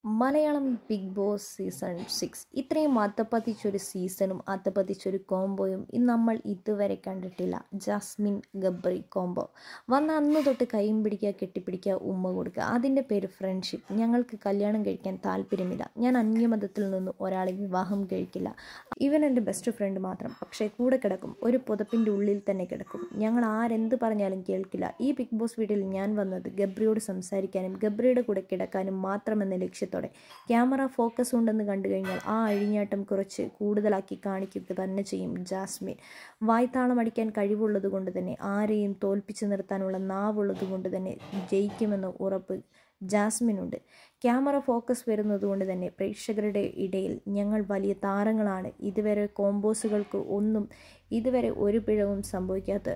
Malayalam Bigg Boss season six ഇത്രയും അത്തപ്പതിച്ചൊരു സീസണും അത്തപ്പതിച്ചൊരു കോംബോയും ഇന്ന് നമ്മൾ ഇതുവരെ കണ്ടിട്ടില്ല ജാസ്മിൻ ഗബ്രി കോംബോ വന്ന അന്ന് തൊട്ട് കൈയും പിടിക്കുക കെട്ടിപ്പിടിക്കുക ഉമ്മ കൊടുക്കുക അതിൻ്റെ പേര് ഫ്രണ്ട്ഷിപ്പ് ഞങ്ങൾക്ക് കല്യാണം കഴിക്കാൻ താല്പര്യമില്ല ഞാൻ അന്യമതത്തിൽ നിന്ന് ഒരാളെ വിവാഹം കഴിക്കില്ല ഇവൻ എൻ്റെ ബെസ്റ്റ് ഫ്രണ്ട് മാത്രം പക്ഷേ കൂടെ കിടക്കും ഒരു പുതപ്പിൻ്റെ ഉള്ളിൽ തന്നെ കിടക്കും ഞങ്ങൾ ആരെന്ത് പറഞ്ഞാലും കേൾക്കില്ല ഈ ബിഗ് ബോസ് വീട്ടിൽ ഞാൻ വന്നത് ഗബ്രിയോട് സംസാരിക്കാനും ഗബ്രിയുടെ കൂടെ കിടക്കാനും മാത്രമെന്ന ലക്ഷ്യത്തോടെ ക്യാമറ ഫോക്കസ് ഉണ്ടെന്ന് കണ്ടു കഴിഞ്ഞാൽ ആ അഴിഞ്ഞാട്ടം കുറച്ച് കൂടുതലാക്കി കാണിക്കുക തന്നെ ചെയ്യും ജാസ്മിൻ വായ്ത്താളം അടിക്കാൻ കഴിവുള്ളത് കൊണ്ട് തന്നെ ആരെയും തോൽപ്പിച്ചു നിർത്താനുള്ള നാവുള്ളത് കൊണ്ട് തന്നെ ജയിക്കുമെന്ന ഉറപ്പ് ജാസ്മിനുണ്ട് ക്യാമറ ഫോക്കസ് വരുന്നത് കൊണ്ട് തന്നെ പ്രേക്ഷകരുടെ ഇടയിൽ ഞങ്ങൾ വലിയ താരങ്ങളാണ് ഇതുവരെ കോമ്പോസുകൾക്ക് ഒന്നും ഇതുവരെ ഒരു പിഴവും സംഭവിക്കാത്ത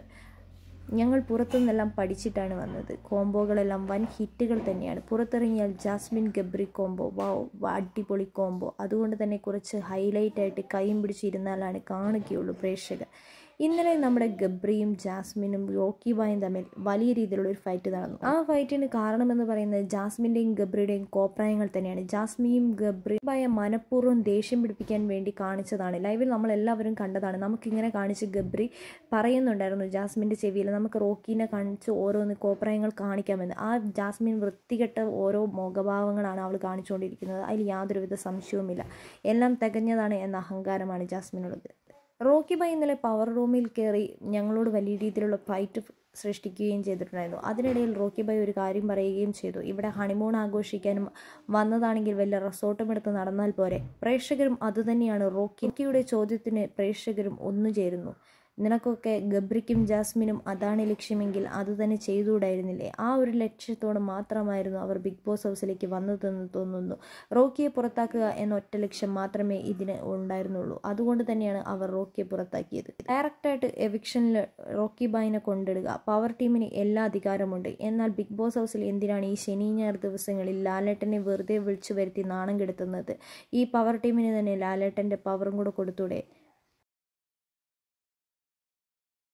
ഞങ്ങൾ പുറത്തുനിന്നെല്ലാം പഠിച്ചിട്ടാണ് വന്നത് കോംബോകളെല്ലാം വൻ ഹിറ്റുകൾ തന്നെയാണ് പുറത്തിറങ്ങിയാൽ ജാസ്മിൻ ഗബ്രി കോംബോ വാവ് അടിപൊളി കോംബോ അതുകൊണ്ട് തന്നെ കുറച്ച് ഹൈലൈറ്റ് ആയിട്ട് കൈയും പിടിച്ചിരുന്നാലാണ് കാണുകയുള്ളൂ പ്രേക്ഷകർ ഇന്നലെ നമ്മുടെ ഗബ്രിയും ജാസ്മിനും റോക്കി ബായും തമ്മിൽ വലിയ രീതിയിലുള്ള ഒരു ഫൈറ്റ് നടന്നു ആ ഫൈറ്റിന് കാരണമെന്ന് പറയുന്നത് ജാസ്മിൻ്റെയും ഗബ്രിയുടെയും കോപ്രായങ്ങൾ തന്നെയാണ് ജാസ്മിയും ഗബ്രി ബായ മനഃപൂർവ്വം ദേഷ്യം പിടിപ്പിക്കാൻ വേണ്ടി കാണിച്ചതാണ് ലൈവിൽ നമ്മൾ എല്ലാവരും കണ്ടതാണ് നമുക്കിങ്ങനെ കാണിച്ച് ഗബ്രി പറയുന്നുണ്ടായിരുന്നു ജാസ്മിൻ്റെ ചെവിയിൽ നമുക്ക് റോക്കീനെ കാണിച്ച് ഓരോന്ന് കോപ്രായങ്ങൾ കാണിക്കാമെന്ന് ആ ജാസ്മിൻ വൃത്തികെട്ട ഓരോ മുഖഭാവങ്ങളാണ് അവൾ കാണിച്ചുകൊണ്ടിരിക്കുന്നത് അതിൽ യാതൊരുവിധ സംശയവുമില്ല എല്ലാം തികഞ്ഞതാണ് എന്ന അഹങ്കാരമാണ് ജാസ്മിനുള്ളത് റോക്കി ബൈ ഇന്നലെ പവർ റൂമിൽ കയറി ഞങ്ങളോട് വലിയ രീതിയിലുള്ള ഫൈറ്റ് സൃഷ്ടിക്കുകയും ചെയ്തിട്ടുണ്ടായിരുന്നു അതിനിടയിൽ റോക്കി ബൈ ഒരു കാര്യം പറയുകയും ചെയ്തു ഇവിടെ ഹണിമൂൺ ആഘോഷിക്കാനും വന്നതാണെങ്കിൽ വല്ല റിസോർട്ടും എടുത്ത് നടന്നാൽ പോരെ പ്രേക്ഷകരും അതുതന്നെയാണ് റോക്കിയുടെ ചോദ്യത്തിന് പ്രേക്ഷകരും ഒന്നു ചേരുന്നു നിനക്കൊക്കെ ഗബ്രിക്കും ജാസ്മിനും അതാണ് ലക്ഷ്യമെങ്കിൽ അതുതന്നെ ചെയ്തുകൂടായിരുന്നില്ലേ ആ ഒരു ലക്ഷ്യത്തോട് മാത്രമായിരുന്നു അവർ ബിഗ് ബോസ് ഹൗസിലേക്ക് വന്നതെന്ന് തോന്നുന്നു റോക്കിയെ പുറത്താക്കുക എന്ന ഒറ്റ ലക്ഷ്യം മാത്രമേ ഇതിന് ഉണ്ടായിരുന്നുള്ളൂ അതുകൊണ്ട് തന്നെയാണ് അവർ റോക്കിയെ പുറത്താക്കിയത് ഡയറക്റ്റായിട്ട് എവിക്ഷനിൽ റോക്കി ബായിനെ കൊണ്ടിടുക പവർ ടീമിന് എല്ലാ അധികാരമുണ്ട് എന്നാൽ ബിഗ് ബോസ് ഹൗസിൽ എന്തിനാണ് ഈ ശനി ഞായർ ദിവസങ്ങളിൽ ലാലേട്ടനെ വെറുതെ വിളിച്ചു വരുത്തി നാണം കെടുത്തുന്നത് ഈ പവർ ടീമിന് തന്നെ ലാലേട്ടൻ്റെ പവറും കൂടെ കൊടുത്തൂടെ